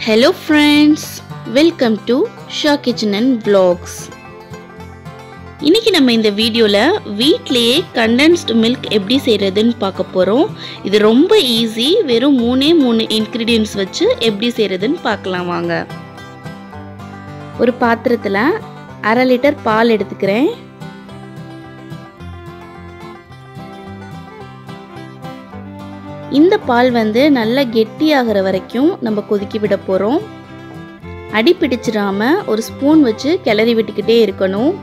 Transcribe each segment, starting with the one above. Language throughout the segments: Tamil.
hello friends welcome to Sha kitchen and vlogs இன்னைக்கு நம்ம இந்த வீடியோவில் வீட்லேயே கண்டென்ஸ்டு மில்க் எப்படி செய்கிறதுன்னு பார்க்க போகிறோம் இது ரொம்ப ஈஸி வெறும் மூணே மூணு இன்க்ரீடியன்ஸ் வச்சு எப்படி செய்கிறதுன்னு பார்க்கலாம் வாங்க ஒரு பாத்திரத்தில் அரை லிட்டர் பால் எடுத்துக்கிறேன் இந்த பால் வந்து நல்லா கெட்டியாகிற வரைக்கும் நம்ம கொதிக்க விட போகிறோம் அடி பிடிச்சிடாம ஒரு ஸ்பூன் வச்சு கிளறி விட்டுக்கிட்டே இருக்கணும்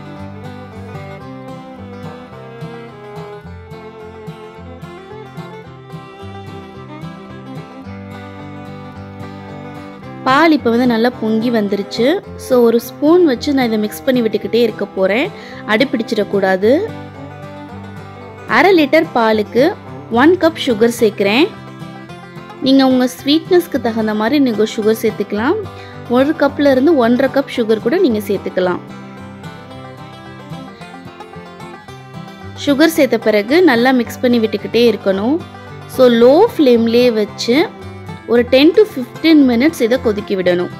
பால் இப்போ வந்து நல்லா பொங்கி வந்துருச்சு ஸோ ஒரு ஸ்பூன் வச்சு நான் இதை மிக்ஸ் பண்ணி விட்டுக்கிட்டே இருக்க போகிறேன் அடி பிடிச்சிடக்கூடாது அரை லிட்டர் பாலுக்கு ஒன் கப் சுகர் சேர்க்குறேன் நீங்கள் உங்கள் ஸ்வீட்னஸ்க்கு தகுந்த மாதிரி நீங்கள் சுகர் சேர்த்துக்கலாம் ஒரு கப்பில் இருந்து ஒன்றரை கப் சுகர் கூட நீங்கள் சேர்த்துக்கலாம் சுகர் சேர்த்த பிறகு நல்லா மிக்ஸ் பண்ணி விட்டுக்கிட்டே இருக்கணும் ஸோ லோ ஃப்ளேம்லேயே வச்சு ஒரு டென் டு ஃபிஃப்டீன் மினிட்ஸ் இதை கொதிக்க விடணும்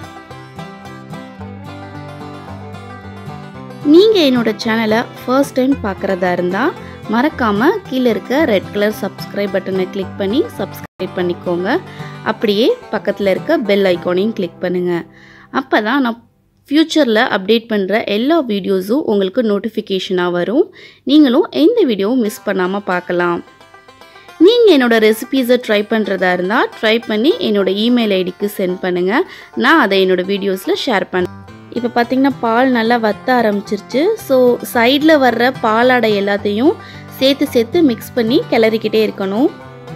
நீங்கள் என்னோட சேனலை ஃபர்ஸ்ட் டைம் பார்க்குறதா இருந்தால் மறக்காமல் கீழே இருக்க ரெட் கலர் சப்ஸ்கிரைப் பட்டனை கிளிக் பண்ணி சப்ஸ்கிரைப் பண்ணிக்கோங்க அப்படியே பக்கத்தில் இருக்க பெல் ஐக்கானையும் கிளிக் பண்ணுங்கள் அப்போ தான் நான் ஃப்யூச்சரில் அப்டேட் பண்ணுற எல்லா வீடியோஸும் உங்களுக்கு நோட்டிஃபிகேஷனாக வரும் நீங்களும் எந்த வீடியோவும் மிஸ் பண்ணாமல் பார்க்கலாம் நீங்கள் என்னோடய ரெசிபீஸை ட்ரை பண்ணுறதா இருந்தால் ட்ரை பண்ணி என்னோடய இமெயில் ஐடிக்கு சென்ட் பண்ணுங்கள் நான் அதை என்னோடய வீடியோஸில் ஷேர் பண்ணேன் இப்போ பார்த்தீங்கன்னா பால் நல்லா வத்த ஆரம்பிச்சிருச்சு ஸோ சைடில் வர்ற பாலாடை எல்லாத்தையும் சேர்த்து சேர்த்து மிக்ஸ் பண்ணி கிளறிக்கிட்டே இருக்கணும்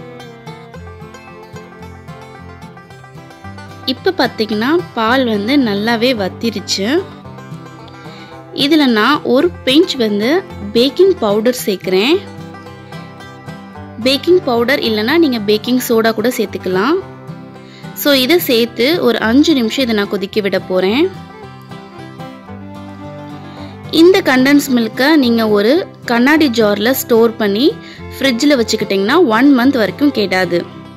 இப்போ பார்த்தீங்கன்னா பால் வந்து நல்லாவே வத்திருச்சு இதில் நான் ஒரு பெஞ்ச் வந்து பேக்கிங் பவுடர் சேர்க்குறேன் பேக்கிங் பவுடர் இல்லைன்னா நீங்கள் பேக்கிங் சோடா கூட சேர்த்துக்கலாம் ஸோ இதை சேர்த்து ஒரு அஞ்சு நிமிஷம் இதை நான் கொதிக்க விட போகிறேன் இந்த கண்டன்ஸ் மில்கை நீங்கள் ஒரு கண்ணாடி ஜாரில் ஸ்டோர் பண்ணி ஃப்ரிட்ஜில் வச்சுக்கிட்டிங்கன்னா ஒன் மந்த் வரைக்கும் கேடாது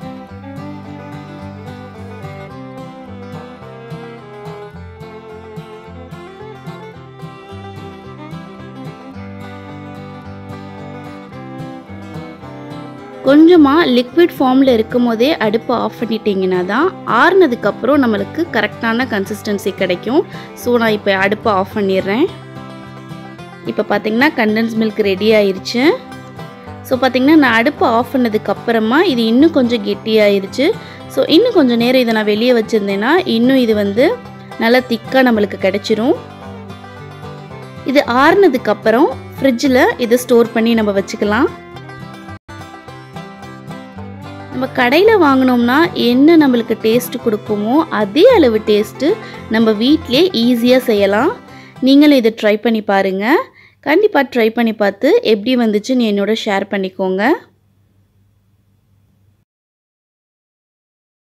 கொஞ்சமாக லிக்விட் ஃபார்மில் இருக்கும் போதே அடுப்பை ஆஃப் பண்ணிட்டீங்கன்னா தான் ஆறுனதுக்கப்புறம் நம்மளுக்கு கரெக்டான கன்சிஸ்டன்சி கிடைக்கும் ஸோ நான் இப்போ அடுப்பை ஆஃப் பண்ணிடுறேன் இப்போ பார்த்தீங்கன்னா கண்டென்ஸ் மில்க் ரெடி ஆயிருச்சு ஸோ பார்த்தீங்கன்னா நான் அடுப்பை ஆஃப் பண்ணதுக்கு அப்புறமா இது இன்னும் கொஞ்சம் கெட்டியாயிருச்சு ஸோ இன்னும் கொஞ்சம் நேரம் இதை நான் வெளியே வச்சுருந்தேன்னா இன்னும் இது வந்து நல்லா திக்காக நம்மளுக்கு கிடைச்சிரும் இது ஆறுனதுக்கு அப்புறம் ஃப்ரிட்ஜில் இதை ஸ்டோர் பண்ணி நம்ம வச்சுக்கலாம் நம்ம கடையில் வாங்கினோம்னா என்ன நம்மளுக்கு டேஸ்ட் கொடுக்குமோ அதே அளவு டேஸ்ட்டு நம்ம வீட்டிலே ஈஸியாக செய்யலாம் நீங்களும் இதை ட்ரை பண்ணி பாருங்கள் கண்டிப்பாக ட்ரை பண்ணி பார்த்து எப்படி வந்துச்சுன்னு என்னோட ஷேர் பண்ணிக்கோங்க